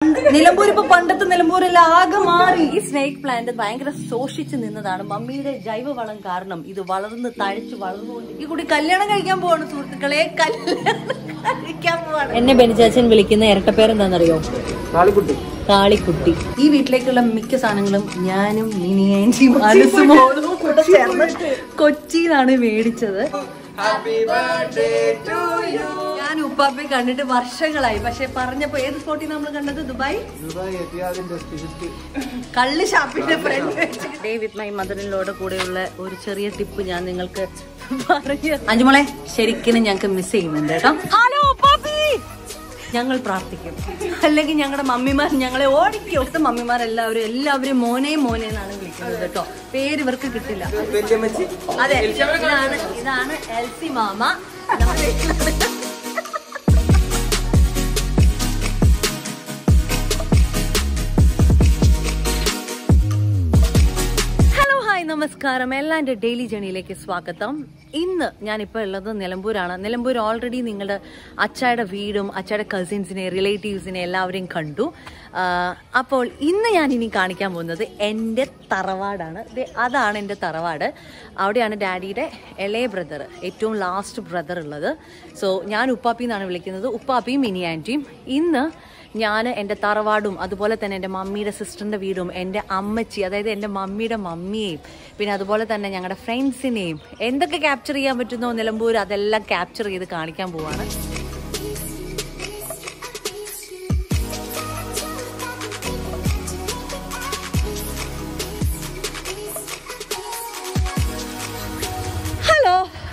പണ്ട് നിലമ്പൂർ ഇപ്പൊ പണ്ടത്തെ നിലമ്പൂരല്ല ആകെ മാറി ഈ സ്നേക്ക് പ്ലാന്റ് ഭയങ്കര ശോഷിച്ചു നിന്നതാണ് മമ്മിയുടെ ജൈവവളം കാരണം ഇത് വളർന്ന് തഴച്ച് വളർന്നുകൊണ്ട് ഈ കൂടി കല്യാണം കഴിക്കാൻ പോവാണ് സുഹൃത്തുക്കളെ കല്യാണം കഴിക്കാൻ പോവാണ് എന്നെ ബെനിച്ചാച്ചൻ വിളിക്കുന്ന ഇരട്ടപ്പേരെന്താണെന്നറിയോ കാളിക്കുട്ടി കാളിക്കുട്ടി ഈ വീട്ടിലേക്കുള്ള മിക്ക സാധനങ്ങളും ഞാനും മിനിയേന്റിയും അലസുമോളും കൂടെ ചേർന്ന് കൊച്ചിയിലാണ് മേടിച്ചത് ഞാൻ ഉപ്പാപ്പയെ കണ്ടിട്ട് വർഷങ്ങളായി പക്ഷെ പറഞ്ഞപ്പോ ഏത് സ്പോട്ടിൽ നമ്മൾ കണ്ടത് ദുബായ് ദുബായ് എത്തിയാദിന്റെ സ്പിരിറ്റ് കള്ള് ഷാപ്പിന്റെ ഫ്രണ്ട് ഡേ വിത്ത് മൈ മദറിനോട് കൂടെയുള്ള ഒരു ചെറിയ ടിപ്പ് ഞാൻ നിങ്ങൾക്ക് പറഞ്ഞു അഞ്ചുമോളെ ശരിക്കും ഞങ്ങൾക്ക് മിസ് ചെയ്യുന്നുണ്ട് കേട്ടോ ഹലോ പാപ്പി ഞങ്ങൾ പ്രാർത്ഥിക്കും അല്ലെങ്കിൽ ഞങ്ങളുടെ മമ്മിമാർ ഞങ്ങളെ ഓടിക്കും ഇവിടുത്തെ മമ്മിമാരെല്ലാവരും എല്ലാവരും മോനെ മോനെ എന്നാണ് വിളിക്കുന്നത് കേട്ടോ പേര് ഇവർക്ക് കിട്ടില്ല വല്യമ്മച്ചി അതെ ഇതാണ് ഇതാണ് എൽസി മാമ ഹലോ ഹായ് നമസ്കാരം എല്ലാ എൻ്റെ ഡെയിലി ജേണിയിലേക്ക് സ്വാഗതം ഇന്ന് ഞാനിപ്പോൾ ഉള്ളത് നിലമ്പൂരാണ് നിലമ്പൂർ ഓൾറെഡി നിങ്ങളുടെ അച്ചായുടെ വീടും അച്ചായുടെ കസിൻസിനെ റിലേറ്റീവ്സിനെ എല്ലാവരെയും കണ്ടു ആ, അപ്പോൾ ഇന്ന് ഞാൻ ഇനി കാണിക്കാൻ പോകുന്നത് എൻ്റെ തറവാടാണ് ദേ അതാണ് എൻ്റെ തറവാട് അവിടെയാണ് ഡാഡിയുടെ ഇളയ ബ്രദർ ഏറ്റവും ലാസ്റ്റ് ബ്രദർ ഉള്ളത് സോ ഞാൻ ഉപ്പാപ്പി എന്നാണ് വിളിക്കുന്നത് ഉപ്പാപ്പിയും മിനി ആൻറ്റിയും ഇന്ന് ഞാൻ എൻ്റെ തറവാടും അതുപോലെ തന്നെ എൻ്റെ മമ്മിയുടെ സിസ്റ്ററിൻ്റെ വീടും എൻ്റെ അമ്മച്ചി അതായത് എൻ്റെ മമ്മിയുടെ മമ്മിയെയും പിന്നെ അതുപോലെ തന്നെ ഞങ്ങളുടെ ഫ്രണ്ട്സിനെയും എന്തൊക്കെ ക്യാപ്ചർ ചെയ്യാൻ പറ്റുന്നോ നിലമ്പൂർ അതെല്ലാം ക്യാപ്ചർ ചെയ്ത് കാണിക്കാൻ പോവാണ് ഹലോ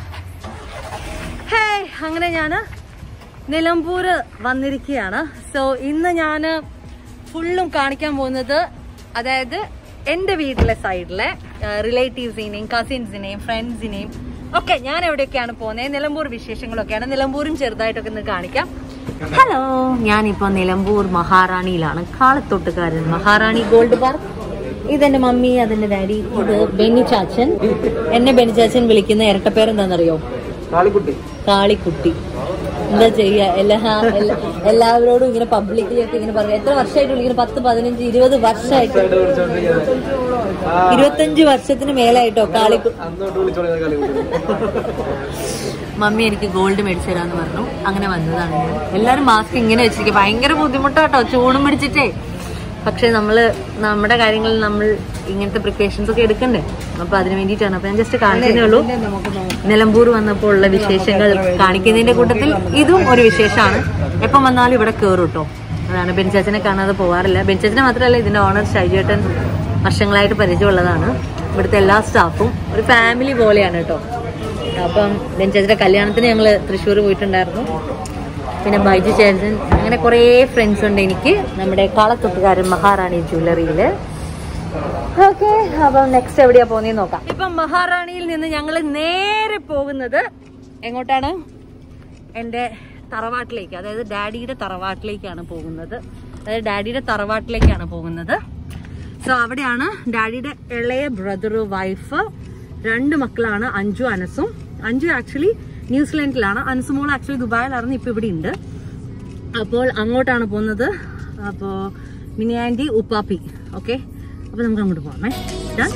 ഹേ അങ്ങനെ ഞാൻ നിലമ്പൂർ വന്നിരിക്കുകയാണ് സോ ഇന്ന് ഞാൻ ഫുള്ളും കാണിക്കാൻ പോകുന്നത് അതായത് എൻ്റെ വീട്ടിലെ സൈഡിലെ റിലേറ്റീവ്സിനെയും കസിൻസിനെയും ഫ്രണ്ട്സിനെയും ഒക്കെ ഞാൻ എവിടെയൊക്കെയാണ് പോകുന്നത് നിലമ്പൂർ വിശേഷങ്ങളൊക്കെയാണ് നിലമ്പൂരും ചെറുതായിട്ടൊക്കെ ഒന്ന് കാണിക്കാം ഹലോ ഞാനിപ്പോൾ നിലമ്പൂർ മഹാറാണിയിലാണ് കാളത്തൊട്ടുകാരൻ മഹാറാണി ഗോൾഡ് പാർക്ക് ഇതെന്റെ മമ്മി അതെന്റെ ഡാഡി ഇത് ബെന്നി ചാച്ചൻ എന്നെ ബെന്നി ചാച്ചൻ വിളിക്കുന്ന ഇരട്ടപ്പേരെന്താണെന്നറിയോ കാളിക്കുട്ടി കാളിക്കുട്ടി എന്താ ചെയ്യാ എല്ലാ എല്ലാ- എല്ലാവരോടും ഇങ്ങനെ പബ്ലിക്കിലൊക്കെ ഇങ്ങനെ പറയാം എത്ര വർഷമായിട്ടുള്ള ഇങ്ങനെ പത്ത് പതിനഞ്ച് ഇരുപത് വർഷമായിട്ട് ഇരുപത്തഞ്ച് വർഷത്തിന് മേലായിട്ടോ കാളിക്കു അന്നോട്ട് വിളിച്ചോളി കാളിക്കുട്ടി മമ്മി എനിക്ക് ഗോൾഡ് മേടിച്ചു തരാന്ന് പറഞ്ഞു അങ്ങനെ വന്നതാണ് ഞാൻ എല്ലാരും മാസ്ക് ഇങ്ങനെ വെച്ചിരിക്കും ഭയങ്കര ബുദ്ധിമുട്ടാട്ടോ ചൂടും പിടിച്ചിട്ടേ പക്ഷെ നമ്മള് നമ്മുടെ കാര്യങ്ങളിൽ നമ്മൾ ഇങ്ങനത്തെ പ്രിപ്പറേഷൻസ് ഒക്കെ എടുക്കണ്ടേ അപ്പൊ അതിന് വേണ്ടിയിട്ടാണ് അപ്പൊ ഞാൻ ജസ്റ്റ് കാണിക്കുന്നേ ഉള്ളൂ നിലമ്പൂർ വന്നപ്പോൾ ഉള്ള വിശേഷങ്ങൾ കാണിക്കുന്നതിന്റെ കൂട്ടത്തിൽ ഇതും ഒരു വിശേഷമാണ് എപ്പം വന്നാലും ഇവിടെ കയറും കേട്ടോ അതാണ് ബെൻചാച്ചനെ കാണാതെ പോവാറില്ല ബെൻചാച്ചനെ മാത്രമല്ല ഇതിന്റെ ഓണർ ഷൈജേട്ടൻ വർഷങ്ങളായിട്ട് പരിചയമുള്ളതാണ് ഇവിടുത്തെ എല്ലാ സ്റ്റാഫും ഒരു ഫാമിലി പോലെയാണ് കേട്ടോ അപ്പം ബെൻചാച്ചിന്റെ കല്യാണത്തിന് ഞങ്ങൾ തൃശ്ശൂർ പോയിട്ടുണ്ടായിരുന്നു പിന്നെ ബൈജു ചേട്ടൻ അങ്ങനെ കുറേ ഫ്രണ്ട്സ് ഉണ്ട് എനിക്ക് നമ്മുടെ കാളത്തൊട്ടുകാരൻ മഹാറാണി ജ്വല്ലറിയില് ഓക്കെ അപ്പം നെക്സ്റ്റ് എവിടെയാ പോകുന്നതെന്ന് നോക്കാം ഇപ്പം മഹാറാണിയിൽ നിന്ന് ഞങ്ങൾ നേരെ പോകുന്നത് എങ്ങോട്ടാണ് എൻ്റെ തറവാട്ടിലേക്ക് അതായത് ഡാഡിയുടെ തറവാട്ടിലേക്കാണ് പോകുന്നത് അതായത് ഡാഡിയുടെ തറവാട്ടിലേക്കാണ് പോകുന്നത് സോ അവിടെയാണ് ഡാഡിയുടെ ഇളയ ബ്രദർ വൈഫ് രണ്ട് മക്കളാണ് അഞ്ജു അനസും അഞ്ജു ആക്ച്വലി ന്യൂസിലാൻഡിലാണ് അനസുമോൾ ആക്ച്വലി ദുബായിലായിരുന്നു ഇപ്പൊ ഇവിടെ ഉണ്ട് അപ്പോൾ അങ്ങോട്ടാണ് പോകുന്നത് അപ്പോ മിനി ആൻറ്റി ഉപ്പാപ്പി ഓക്കെ അപ്പൊ നമുക്ക് അങ്ങോട്ട് പോകാമേ Done?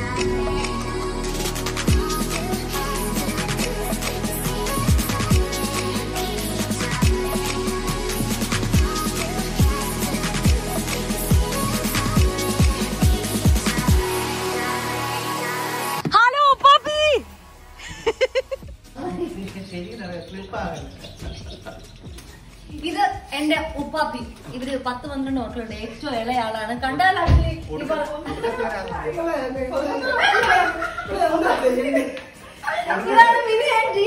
ഹലോ ഉപ്പാപ്പി ഇത് എന്റെ ഉപ്പാപ്പി ഇവര് പത്ത് പന്ത്രണ്ട് മക്കളുണ്ട് ഏറ്റവും ഇളയ ആളാണ് കണ്ടാൽ actually ഈ പറ- ഇതാണ് മിനി ആന്റി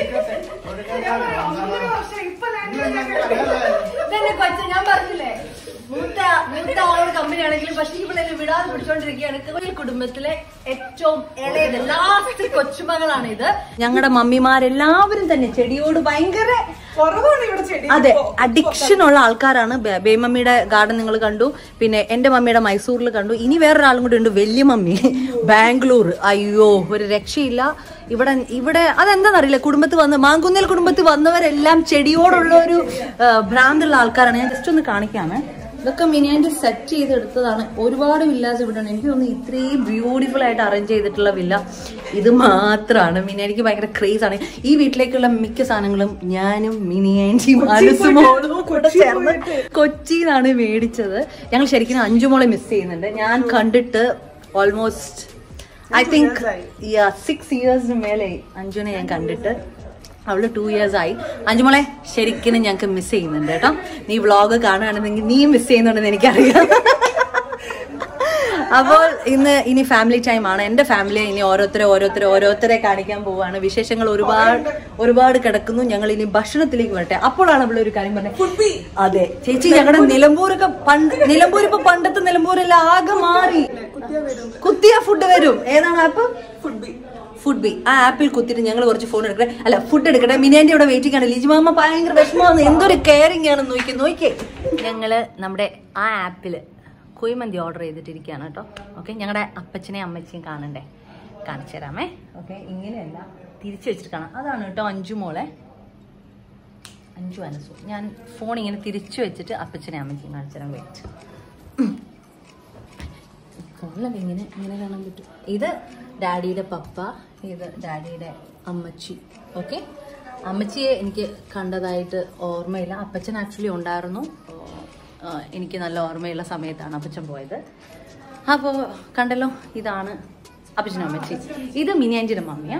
ഇതെന്നെ കൊച്ച ഞാൻ പറഞ്ഞില്ലേ മൂത്ത മൂത്ത ആളോട് കമ്പനി ആണെങ്കിലും പക്ഷെ ഇവിടെ വിടാതെ പിടിച്ചോണ്ടിരിക്കുകയാണ് ഒരു കുടുംബത്തിലെ ഏറ്റവും ഇളയത് ലാസ്റ്റ് കൊച്ചുമകളാണ് ഇത് ഞങ്ങളുടെ മമ്മിമാരെല്ലാവരും തന്നെ ചെടിയോട് ഭയങ്കര കുറവാണ് ഇവിടെ ചെടി അതെ അഡിക്ഷൻ ഉള്ള ആൾക്കാരാണ് ബേ- ബേമമ്മിയുടെ ഗാർഡൻ നിങ്ങൾ കണ്ടു പിന്നെ എന്റെ മമ്മിയുടെ മൈസൂരിൽ കണ്ടു ഇനി വേറൊരാളും കൂടി ഉണ്ട് വലിയ മമ്മി ബാംഗ്ലൂർ അയ്യോ ഒരു രക്ഷയില്ല ഇവിടെ ഇവിടെ അതെന്താണെന്നറിയില്ല കുടുംബത്തിൽ വന്ന് മാങ്കുന്നേൽ കുടുംബത്തിൽ വന്നവരെല്ലാം ചെടിയോടുള്ള ഒരു ആ, ഭ്രാന്തുള്ള ആൾക്കാരാണ് ഞാൻ ജസ്റ്റ് ഒന്ന് കാണിക്കാമേ ഇതൊക്കെ മിനിയാൻ്റെ സെറ്റ് ചെയ്തെടുത്തതാണ് ഒരുപാട് വില്ലാസ് ഇവിടെ ഉണ്ട് എനിക്ക് തോന്നുന്നു ഇത്രയും ബ്യൂട്ടിഫുൾ ആയിട്ട് അറേഞ്ച് ചെയ്തിട്ടുള്ള വില്ല ഇത് മാത്രമാണ് മിനിയാനിക്ക് ഭയങ്കര ക്രേസ് ആണ് ഈ വീട്ടിലേക്കുള്ള മിക്ക സാധനങ്ങളും ഞാനും മിനിയാൻറ്റിയും അലസുമോളും കൂടെ ചേർന്ന് കൊച്ചിയിലാണ് മേടിച്ചത് ഞങ്ങൾ ശരിക്കും അഞ്ചുമോളെ മിസ് ചെയ്യുന്നുണ്ട് ഞാൻ കണ്ടിട്ട് ഓൾമോസ്റ്റ് ഐ തിങ്ക് സിക്സ് ഇയേഴ്സിന് മേലെ അഞ്ജുനെ ഞാൻ കണ്ടിട്ട് അവള് ടു ഇയേഴ്സ് ആയി അഞ്ചുമോളെ ശരിക്കും ഞങ്ങൾക്ക് മിസ് ചെയ്യുന്നുണ്ട് കേട്ടോ നീ വ്ളോഗ് കാണുകയാണെന്നെങ്കിൽ നീ മിസ് ചെയ്യുന്നുണ്ടെന്ന് എനിക്കറിയാം അപ്പോൾ ഇന്ന് ഇനി ഫാമിലി ടൈം ആണ് എന്റെ ഫാമിലി ഇനി ഓരോരുത്തരെ ഓരോരുത്തരെ ഓരോരുത്തരെ കാണിക്കാൻ പോവാണ് വിശേഷങ്ങൾ ഒരുപാട് ഒരുപാട് കിടക്കുന്നു ഞങ്ങൾ ഇനി ഭക്ഷണത്തിലേക്ക് വരട്ടെ അപ്പോഴാണ് ഇവിടെ ഒരു കാര്യം പറഞ്ഞത് അതെ ചേച്ചി ഞങ്ങളുടെ നിലമ്പൂരൊക്കെ പണ്ട് നിലമ്പൂർ ഇപ്പൊ പണ്ടത്തെ നിലമ്പൂരെല്ലാം ആകെ മാറി കുത്തിയ ഫുഡ് വരും ഏതാണ് ആപ്പ് ഫുഡ് ബി ആ ആപ്പിൽ കുത്തിയിട്ട് ഞങ്ങൾ കുറച്ച് ഫോൺ എടുക്കട്ടെ അല്ല ഫുഡ് എടുക്കട്ടെ മിനിയാന്റെ ഇവിടെ വെയിറ്റിംഗ് ആണ് ലിജിമാമ ഭയങ്കര വിഷമമാണ് എന്തൊരു കെയറിംഗ് ആണ് നോക്കി നോക്കിയേ ഞങ്ങള് നമ്മുടെ ആ ആപ്പില് കുഴിമന്തി ഓർഡർ ചെയ്തിട്ടിരിക്കുകയാണ് കേട്ടോ ഓക്കെ ഞങ്ങളുടെ അപ്പച്ചനെയും അമ്മച്ചിയും കാണണ്ടേ കാണിച്ചു തരാമേ ഓക്കെ ഇങ്ങനെയല്ല തിരിച്ചു വെച്ചിട്ട് കാണാം അതാണ് കേട്ടോ അഞ്ചു മോളെ അഞ്ചു അനസു ഞാൻ ഫോൺ ഇങ്ങനെ തിരിച്ചു വെച്ചിട്ട് അപ്പച്ചനെ അമ്മച്ചിയും കാണിച്ചു തരാം വെയിറ്റ് ഫോണിലൊക്കെ ഇങ്ങനെ ഇങ്ങനെ കാണാൻ പറ്റും ഇത് ഡാഡിയുടെ പപ്പ ഇത് ഡാഡിയുടെ അമ്മച്ചി ഓക്കെ അമ്മച്ചിയെ എനിക്ക് കണ്ടതായിട്ട് ഓർമ്മയില്ല അപ്പച്ചൻ ആക്ച്വലി ഉണ്ടായിരുന്നു ആ, എനിക്ക് നല്ല ഓർമ്മയുള്ള സമയത്താണ് അപ്പച്ചൻ പോയത് അപ്പോൾ കണ്ടല്ലോ ഇതാണ് അപ്പച്ചനും അമ്മച്ചി ഇത് മിനിയാൻറ്റിയുടെ മമ്മിയാ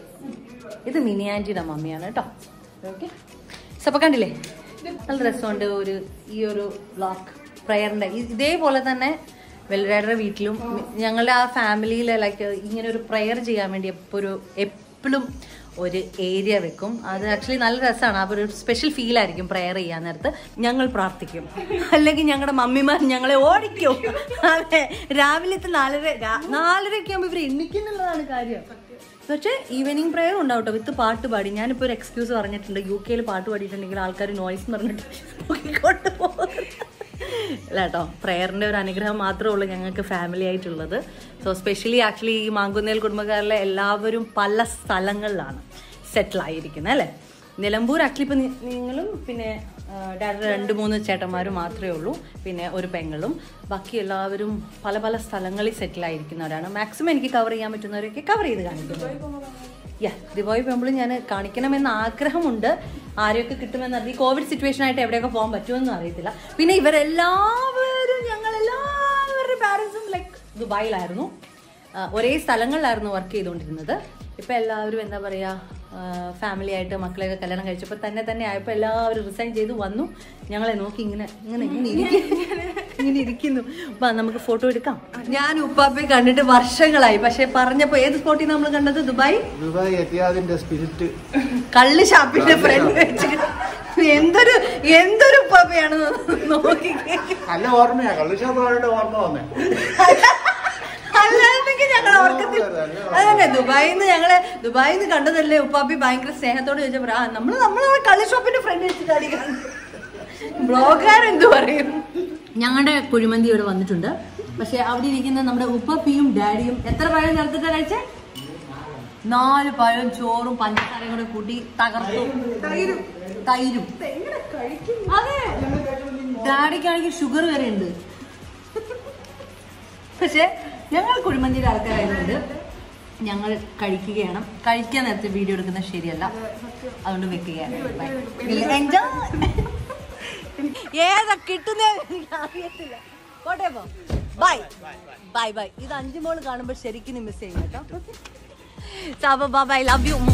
ഇത് മിനിയാൻറ്റിയുടെ മമ്മിയാണ് കേട്ടോ ഓക്കെ സപ്പൊ കണ്ടില്ലേ നല്ല രസമുണ്ട് ഒരു ഈ ഒരു ബ്ലോക്ക് പ്രയറിന്റെ ഇതേപോലെ തന്നെ വെല്ലരായുടെ വീട്ടിലും മി- ഞങ്ങളുടെ ആ ഫാമിലിയിൽ ലൈക്ക് ഇങ്ങനെ ഒരു പ്രയർ ചെയ്യാൻ വേണ്ടി എപ്പോൾ ഒരു എപ്പോഴും ഒരു ഏരിയ വെക്കും അത് ആക്ച്വലി നല്ല രസമാണ് അപ്പോൾ ഒരു സ്പെഷ്യൽ ഫീൽ ആയിരിക്കും പ്രയർ ചെയ്യാൻ നേരത്ത് ഞങ്ങൾ പ്രാർത്ഥിക്കും അല്ലെങ്കിൽ ഞങ്ങളുടെ മമ്മിമാർ ഞങ്ങളെ ഓടിക്കും അതെ രാവിലത്തെ നാലര രാ- നാലരയൊക്കെ ആകുമ്പോൾ ഇവർ എണ്ണിക്കുന്നുള്ളതാണ് കാര്യം പക്ഷേ ഈവനിങ് പ്രെയർ ഉണ്ടാവും കേട്ടോ വിത്ത് പാട്ട് പാടി ഞാനിപ്പോൾ ഒരു എക്സ്ക്യൂസ് പറഞ്ഞിട്ടുണ്ട് യു കെയിൽ പാട്ട് പാടിയിട്ടുണ്ടെങ്കിൽ ആൾക്കാർ നോയ്സ് എന്ന് പറഞ്ഞിട്ട് പൊക്കിക്കൊണ്ട് പോകും അല്ല കേട്ടോ പ്രെയറിൻ്റെ ഒരു അനുഗ്രഹം മാത്രമേ ഉള്ളൂ ഞങ്ങൾക്ക് ഫാമിലി ആയിട്ടുള്ളത് സോ സ്പെഷ്യലി ആക്ച്വലി ഈ മാങ്കുന്നേൽ കുടുംബക്കാരിലെ എല്ലാവരും പല സ്ഥലങ്ങളിലാണ് സെറ്റിൽ ആയിരിക്കുന്നത് അല്ലേ നിലമ്പൂർ ആക്ച്വലി ഇപ്പം നിങ്ങളും പിന്നെ ഡാഡിയുടെ രണ്ട് മൂന്ന് ചേട്ടന്മാരും മാത്രമേ ഉള്ളൂ പിന്നെ ഒരു പെങ്ങളും ബാക്കി എല്ലാവരും പല പല സ്ഥലങ്ങളിൽ സെറ്റിൽ ആയിരിക്കുന്നവരാണ് മാക്സിമം എനിക്ക് കവർ ചെയ്യാൻ പറ്റുന്നവരൊക്കെ കവർ ചെയ്ത് കാണിക്കുന്നു യാ ദുബായ് പോകുമ്പോൾ ഞാൻ കാണിക്കണമെന്ന് ആഗ്രഹമുണ്ട് ആരെയൊക്കെ കിട്ടുമെന്ന് അറിയാം ഈ കോവിഡ് സിറ്റുവേഷൻ ആയിട്ട് എവിടെയൊക്കെ പോകാൻ പറ്റുമെന്നും അറിയത്തില്ല പിന്നെ ഇവരെല്ലാവരും ഞങ്ങൾ എല്ലാവരുടെ പാരൻസും ലൈക്ക് ദുബായിലായിരുന്നു ആ, ഒരേ സ്ഥലങ്ങളിലായിരുന്നു വർക്ക് ചെയ്തുകൊണ്ടിരുന്നത് ഇപ്പം എല്ലാവരും എന്താ പറയുക ഫാമിലി ആയിട്ട് മക്കളെയൊക്കെ കല്യാണം കഴിച്ചപ്പോൾ തന്നെ തന്നെ ആയപ്പോൾ എല്ലാവരും റിസൈൻ ചെയ്ത് വന്നു ഞങ്ങളെ നോക്കി ഇങ്ങനെ ഇങ്ങനെ ഇങ്ങനെ ഇരിക്കുന്നു ഇങ്ങനെ ഇരിക്കുന്നു വാ നമുക്ക് ഫോട്ടോ എടുക്കാം ഞാൻ ഉപ്പാപ്പയെ കണ്ടിട്ട് വർഷങ്ങളായി പക്ഷെ പറഞ്ഞപ്പോൾ ഏത് സ്പോട്ടിൽ നമ്മൾ കണ്ടത് ദുബായ് ദുബായ് എത്തിയാതിന്റെ സ്പിരിറ്റ് കള്ള് ഷാപ്പിന്റെ ഫ്രണ്ട് വെച്ചിട്ട് എന്തൊരു എന്തൊരു ഉപ്പാപ്പയാണ് നോക്കി നല്ല ഓർമ്മയാ കള്ളുഷാപ്പായിട്ട് ഓർമ്മ വന്നേ അല്ലാണ്ടെങ്കിൽ ഞങ്ങൾ ഓർക്കത്തില്ല അതന്നെ ദുബായിൽ നിന്ന് ഞങ്ങളെ ദുബായിൽ നിന്ന് കണ്ടതല്ലേ ഉപ്പാപ്പി ഭയങ്കര സ്നേഹത്തോട് ചോദിച്ചപ്പോ ആ നമ്മള് നമ്മളെ കള്ള് ഷോപ്പിന്റെ ഫ്രണ്ട് വെച്ചിട്ടാണ് ബ്ലോഗുകാർ എന്ത് പറയും ഞങ്ങളുടെ കുഴിമന്തി ഇവിടെ വന്നിട്ടുണ്ട് പക്ഷെ അവിടെ ഇരിക്കുന്ന നമ്മുടെ ഉപ്പപ്പിയും ഡാഡിയും എത്ര പഴം ചേർത്തിട്ടാ കഴിച്ചേ നാല് പഴം ചോറും പഞ്ചസാരയും കൂടെ കൂട്ടി തകർത്തു തൈരും അതെ ഡാഡിക്കാണെങ്കിൽ ഷുഗർ വരെ ഉണ്ട് പക്ഷെ ഞങ്ങൾ കുഴിമന്തിയുടെ ആൾക്കാരായതുകൊണ്ട് ഞങ്ങൾ കഴിക്കുകയാണ് കഴിക്കാൻ നേരത്തെ വീഡിയോ എടുക്കുന്നത് ശരിയല്ല അതുകൊണ്ട് വെക്കുകയാണ് Enjoy. ഏതാ കിട്ടുന്നതെന്ന് എനിക്ക് അറിയത്തില്ല കോട്ടെ പോ ബൈ ബൈ ബൈ ഇത് അഞ്ചു മോള് കാണുമ്പോൾ ശരിക്കും മിസ് ചെയ്യും കേട്ടോ സാബ ബാബ ഐ ലവ് യു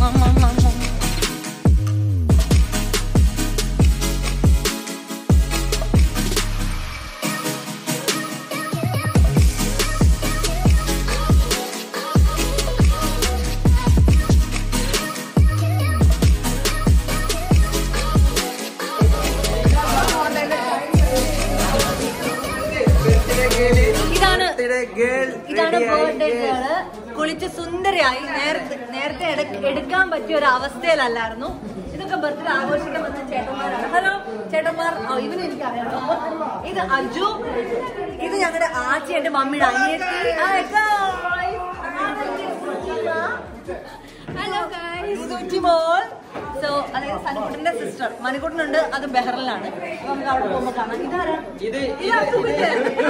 ഇതാണ് ഇതാണ് ബർത്ത്ഡേ ഗേള് കുളിച്ച് സുന്ദരിയായി നേരത്തെ നേരത്തെ എടുക്ക- എടുക്കാൻ പറ്റിയ ഒരു അവസ്ഥയിലല്ലായിരുന്നു ഇതൊക്കെ ബർത്ത്ഡേ ആഘോഷിക്കാൻ വന്ന ചേട്ടന്മാരാണ് ഹലോ ചേട്ടന്മാർ ഓ, ഇവനെ എനിക്ക് അറിയാം ഇത് അജു ഇത് ഞങ്ങളുടെ ആച്ചി എന്റെ മമ്മിയുടെ അനിയത്തി ഹലോ ഇത് ഉറ്റിമോൾ സോ അതായത് സനിക്കുട്ടന്റെ സിസ്റ്റർ മണിക്കുട്ടനുണ്ട് അത് ബെഹ്റിലാണ് അപ്പൊ നമുക്ക് അവിടെ പോകുമ്പോ കാണാം ഇതാരാ ഇത് ഇത് അപ്പൂപ്പന്റെ.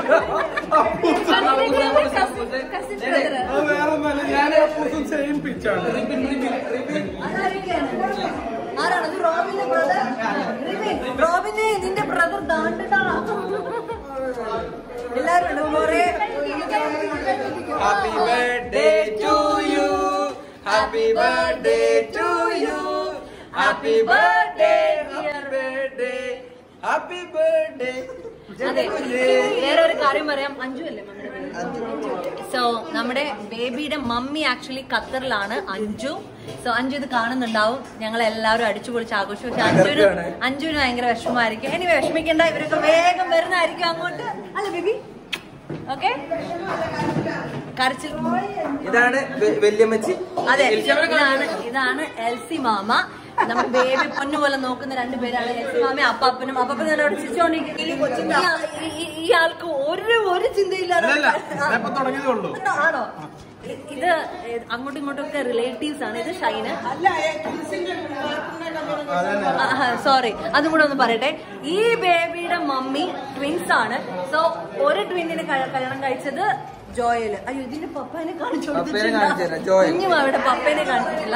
Cousin brother. ഞാൻ സെയിം പിച്ചാണ് അതാരൊക്കെയാണ്? ആരാണ് ഇത് റോബിന്റെ ബ്രദർ റോബിനെ നിന്റെ ബ്രദർ ദാണ്ടടാ എല്ലാരും ഉണ്ട് കുറെ happy birthday to you happy birthday to you happy birthday happy birthday happy birthday അതെ വേറെ ഒരു കാര്യം പറയാം അഞ്ജു അല്ലേ സോ നമ്മുടെ ബേബിയുടെ മമ്മി ആക്ച്വലി ഖത്തറിലാണ് അഞ്ജു സോ അഞ്ജു ഇത് കാണുന്നുണ്ടാവും ഞങ്ങൾ എല്ലാവരും അടിച്ചു പൊളിച്ച് ആഘോഷം പക്ഷെ അഞ്ജുന് അഞ്ജുന് ഭയങ്കര വിഷമമായിരിക്കും ഇനി വിഷമിക്കണ്ട ഇവരൊക്കെ വേഗം വരുന്നതായിരിക്കും അങ്ങോട്ട് അല്ല ബേബി ഓക്കെ കരച്ചിൽ ഇതാണ് വെ- വല്യമ്മച്ചി അതെ ഇതാണ് ഇതാണ് എൽസി മാമ നമ്മുടെ ബേബി പൊന്നു പോലെ നോക്കുന്ന രണ്ടുപേരാണ് എൽസി മാമയും അപ്പാപ്പനും അപ്പാപ്പൻ ഞാൻ അവിടെ ചിരിച്ചോണ്ടിരിക്കും ഈ ആൾക്ക് ഒരു ഒരു ചിന്തയില്ലാതെ ഇപ്പൊ തുടങ്ങിയതേ ഉള്ളൂ ഉണ്ടോ? ആണോ ഇ- ഇത് ഏ- അങ്ങോട്ടും ഇങ്ങോട്ടും ഒക്കെ റിലേറ്റീവ്സ് ആണ് ഇത് ഷൈന് സോറി അതും കൂടെ ഒന്ന് പറയട്ടെ ഈ ബേബിയുടെ മമ്മി ട്വിൻസ് ആണ് സോ ഒരു ട്വിന്നിന് കല്യാണം കഴിച്ചത് ജോയൽ അയ്യോ ഇതിന്റെ പപ്പേനെ കാണിച്ചു പപ്പേനെ കാണിച്ചില്ല, ജോയൽ. കുഞ്ഞു അവിടെ പപ്പേനെ കാണിച്ചിട്ടില്ല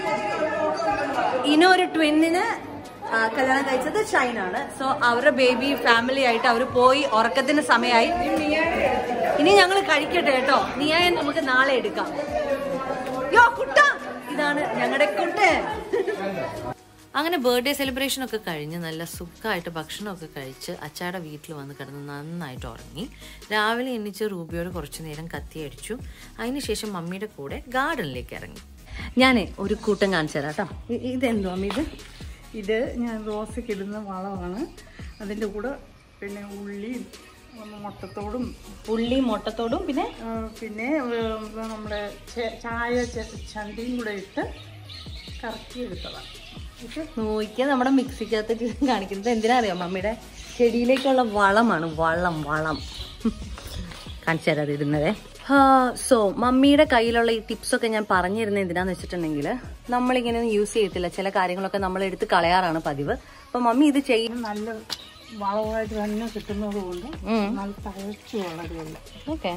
ഇനി ഒരു ട്വിന്നിന് ആ, കല്യാണം കഴിച്ചത് ഷൈനാണ് സോ അവരുടെ ബേബി ഫാമിലി ആയിട്ട് അവർ പോയി ഉറക്കത്തിന് സമയമായി ഇനി ഞങ്ങൾ കഴിക്കട്ടെ കേട്ടോ നിയായ നമുക്ക് നാളെ എടുക്കാം യോ കുട്ട ഇതാണ് ഞങ്ങളുടെ കുട്ടേ അങ്ങനെ ബർത്ത്ഡേ സെലിബ്രേഷൻ ഒക്കെ കഴിഞ്ഞ് നല്ല സുഖമായിട്ട് ഭക്ഷണമൊക്കെ കഴിച്ച് അച്ചാടെ വീട്ടിൽ വന്ന് കിടന്ന് നന്നായിട്ട് ഉറങ്ങി രാവിലെ എണ്ണിച്ച് റൂബിയോട് കുറച്ചു നേരം കത്തിയടിച്ചു അതിനുശേഷം മമ്മിയുടെ കൂടെ ഗാർഡനിലേക്ക് ഇറങ്ങി ഞാനേ ഒരു കൂട്ടം കാണിച്ചു തരാം കേട്ടോ ഇതെന്തോ അമ്മ ഇത് ഇത് ഞാൻ റോസയ്ക്ക് ഇടുന്ന വളമാണ് അതിൻ്റെ കൂടെ പിന്നെ ഉള്ളിയും ഉം, മുട്ടത്തോടും ഉള്ളി മുട്ടത്തോടും പിന്നെ ആ, പിന്നെ ഉം, നമ്മുടെ ചെ- ചായ ചെ- ചണ്ടിയും കൂടെ ഇട്ട് കറക്കി എടുത്തതാണ് ഓക്കെ നോക്കിയാൽ നമ്മുടെ മിക്സിക്കകത്ത് കാണിക്കുന്നത് എന്തിനാ അറിയാം മമ്മിയുടെ ചെടിയിലേക്കുള്ള വളമാണ് വളം വളം കാണിച്ചു തരാം അത് ഇടുന്നത് സോ മമ്മിയുടെ കയ്യിലുള്ള ഈ ടിപ്സ് ഒക്കെ ഞാൻ പറഞ്ഞിരുന്നത് എന്തിനാന്ന് വെച്ചിട്ടുണ്ടെങ്കിൽ നമ്മളിങ്ങനെ യൂസ് ചെയ്യത്തില്ല ചില കാര്യങ്ങളൊക്കെ നമ്മൾ എടുത്ത് കളയാറാണ് പതിവ് അപ്പൊ മമ്മി ഇത് ചെയ്യും നല്ല വളമായിട്ട് തന്നെ കിട്ടുന്നത് കൊണ്ട് ഉം. നല്ല തഴച്ചു വളരുകയില്ല ഓക്കെ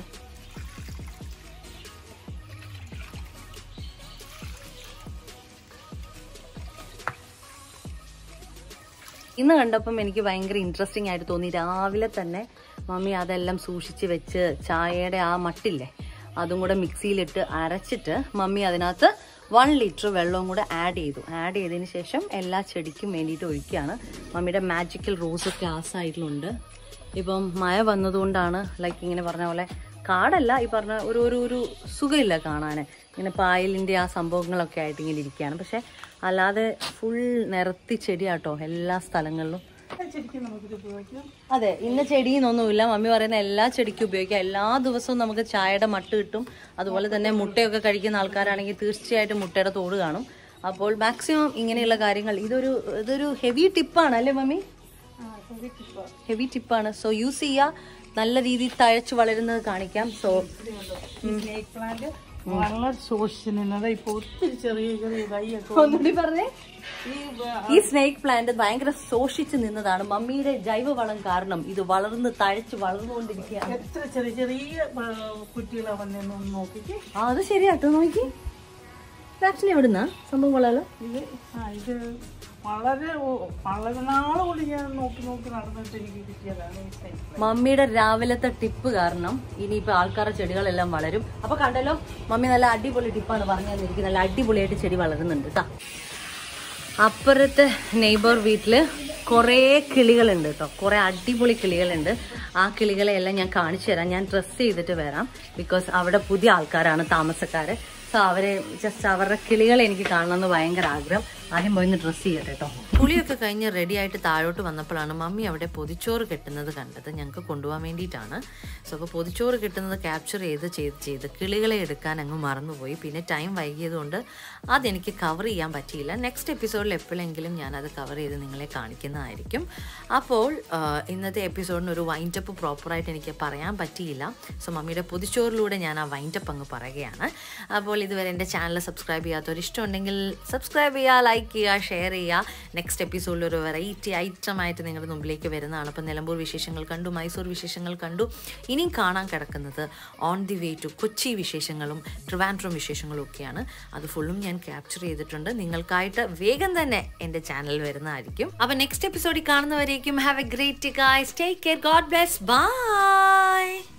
ഇന്ന് കണ്ടപ്പം എനിക്ക് ഭയങ്കര ഇൻട്രസ്റ്റിംഗ് ആയിട്ട് തോന്നി രാവിലെ തന്നെ മമ്മി അതെല്ലാം സൂക്ഷിച്ച് വെച്ച് ചായയുടെ ആ മട്ടില്ലേ അതും കൂടെ മിക്സിയിലിട്ട് അരച്ചിട്ട് മമ്മി അതിനകത്ത് വൺ ലിറ്റർ വെള്ളവും കൂടെ ആഡ് ചെയ്തു ആഡ് ചെയ്തതിന് ശേഷം എല്ലാ ചെടിക്കും വേണ്ടിയിട്ട് ഒഴിക്കുകയാണ് മമ്മിയുടെ മാജിക്കൽ റോസൊക്കെ ആ സൈഡിലുണ്ട് ഇപ്പം മഴ വന്നതുകൊണ്ടാണ് ലൈക്ക് ഇങ്ങനെ പറഞ്ഞ പോലെ കാടല്ല ഈ പറഞ്ഞ ഒരു ഒരു ഒരു സുഖമില്ല കാണാൻ ഇങ്ങനെ പായലിൻ്റെ ആ സംഭവങ്ങളൊക്കെ ആയിട്ട് ഇങ്ങനെ ഇരിക്കുകയാണ് പക്ഷെ അല്ലാതെ ഫുൾ നിരത്തി ചെടിയാട്ടോ എല്ലാ സ്ഥലങ്ങളിലും ശരിക്കും നമുക്കിത് ഉപയോഗിക്കാം അതെ ഇന്ന ചെടിയെന്നൊന്നുമില്ല മമ്മി പറയുന്ന എല്ലാ ചെടിക്കും ഉപയോഗിക്കാം എല്ലാ ദിവസവും നമുക്ക് ചായയുടെ മട്ട് കിട്ടും അതുപോലെ തന്നെ മുട്ടയൊക്കെ കഴിക്കുന്ന ആൾക്കാരാണെങ്കിൽ തീർച്ചയായിട്ടും മുട്ടയുടെ തോട് കാണും അപ്പോൾ മാക്സിമം ഇങ്ങനെയുള്ള കാര്യങ്ങൾ ഇതൊരു ഇതൊരു ഹെവി ടിപ്പാണ് അല്ലേ മമ്മി ആ ശരിക്കും ഹെവി ടിപ്പാണ് സോ യൂസ് ചെയ്യുക നല്ല രീതിയിൽ തഴച്ചു വളരുന്നത് കാണിക്കാം സോ സ്നേക്ക് പ്ലാന്റ് വളരെ സൂക്ഷിച്ച് നിന്നത് ഇപ്പൊ ഒത്തിരി ചെറിയ ചെറിയ തൈയൊക്കെ ഒന്നുകൂടി പറഞ്ഞേ ഈ വ- ഈ സ്നേക്ക് പ്ലാന്റ് ഭയങ്കര ശോഷിച്ചു നിന്നതാണ് മമ്മിയുടെ ജൈവവളം കാരണം ഇത് വളർന്ന് തഴച്ച് വളർന്നുകൊണ്ടിരിക്കുകയാണ് എത്ര ചെറിയ ചെറിയ കുട്ടികളെ വന്നെന്ന് നോക്കിക്ക് ആ, അത് ശരിയാട്ടോ നോക്കി ആക്ച്വലി എവിടുന്നാ സംഭവം കൊള്ളാലോ ഇത് ആ ഇത് വളരെ ഓ- വളരെ നാളെ കൂടി ഞാൻ നോക്കി നോക്കി നടന്നിട്ട് എനിക്ക് കിട്ടിയതാണ് ഈ സൈക്കിൾ മമ്മിയുടെ രാവിലത്തെ ടിപ്പ് കാരണം ഇനിയിപ്പോ ആൾക്കാരുടെ ചെടികളെല്ലാം വളരും അപ്പൊ കണ്ടല്ലോ മമ്മി നല്ല അടിപൊളി ടിപ്പാണ് പറഞ്ഞു തന്നിരിക്കുന്നത് നല്ല അടിപൊളിയായിട്ട് ചെടി വളരുന്നുണ്ട് കേട്ടാ അപ്പുറത്തെ നെയ്ബർ വീട്ടില് കുറേ കിളികളുണ്ട് കേട്ടോ കുറേ അടിപൊളി കിളികളുണ്ട് ആ കിളികളെ എല്ലാം ഞാൻ കാണിച്ചു തരാം ഞാൻ ഡ്രസ്സ് ചെയ്തിട്ട് വരാം ബിക്കോസ് അവിടെ പുതിയ ആൾക്കാരാണ് താമസക്കാര് സോ അവരെ ജസ്റ്റ് അവരുടെ കിളികളെ എനിക്ക് കാണണമെന്ന് ഭയങ്കര ആഗ്രഹം ആദ്യം പോയി ഡ്രസ്സ് ചെയ്യട്ടെ കേട്ടോ കുളിയൊക്കെ കഴിഞ്ഞ് റെഡി ആയിട്ട് താഴോട്ട് വന്നപ്പോഴാണ് മമ്മി അവിടെ പൊതിച്ചോറ് കെട്ടുന്നത് കണ്ടത് ഞങ്ങൾക്ക് കൊണ്ടുപോകാൻ വേണ്ടിയിട്ടാണ് സോ അപ്പോൾ പൊതിച്ചോറ് കെട്ടുന്നത് ക്യാപ്ചർ ചെയ്ത് ചെയ്ത് ചെയ്ത് കിളികളെ എടുക്കാൻ അങ്ങ് മറന്നുപോയി പിന്നെ ടൈം വൈകിയതുകൊണ്ട് അതെനിക്ക് കവർ ചെയ്യാൻ പറ്റിയില്ല നെക്സ്റ്റ് എപ്പിസോഡിൽ എപ്പോഴെങ്കിലും ഞാനത് കവർ ചെയ്ത് നിങ്ങളെ കാണിക്കുന്നതായിരിക്കും അപ്പോൾ ആ, ഇന്നത്തെ എപ്പിസോഡിന് ഒരു വൈൻഡപ്പ് പ്രോപ്പറായിട്ട് എനിക്ക് പറയാൻ പറ്റിയില്ല സോ മമ്മിയുടെ പൊതിച്ചോറിലൂടെ ഞാൻ ആ വൈൻഡപ്പ് അങ്ങ് പറയുകയാണ് അപ്പോൾ ഇതുവരെ എൻ്റെ ചാനൽ സബ്സ്ക്രൈബ് ചെയ്യാത്തവർ ഇഷ്ടമുണ്ടെങ്കിൽ സബ്സ്ക്രൈബ് ചെയ്യുക ലൈക്ക് ലൈക്ക് ചെയ്യുക ഷെയർ ചെയ്യുക നെക്സ്റ്റ് എപ്പിസോഡിൽ ഒരു വെറൈറ്റി ഐറ്റമായിട്ട് നിങ്ങളുടെ മുമ്പിലേക്ക് വരുന്നതാണ് അപ്പം നിലമ്പൂർ വിശേഷങ്ങൾ കണ്ടു മൈസൂർ വിശേഷങ്ങൾ കണ്ടു ഇനിയും കാണാൻ കിടക്കുന്നത് on the way to Kochi വിശേഷങ്ങളും ട്രിവാൻഡ്രം വിശേഷങ്ങളും ഒക്കെയാണ് അത് ഫുള്ളും ഞാൻ ക്യാപ്ചർ ചെയ്തിട്ടുണ്ട് നിങ്ങൾക്കായിട്ട് വേഗം തന്നെ എൻ്റെ ചാനൽ വരുന്നതായിരിക്കും അപ്പം നെക്സ്റ്റ് എപ്പിസോഡിൽ കാണുന്നവരേക്കും have a great guys take care God bless by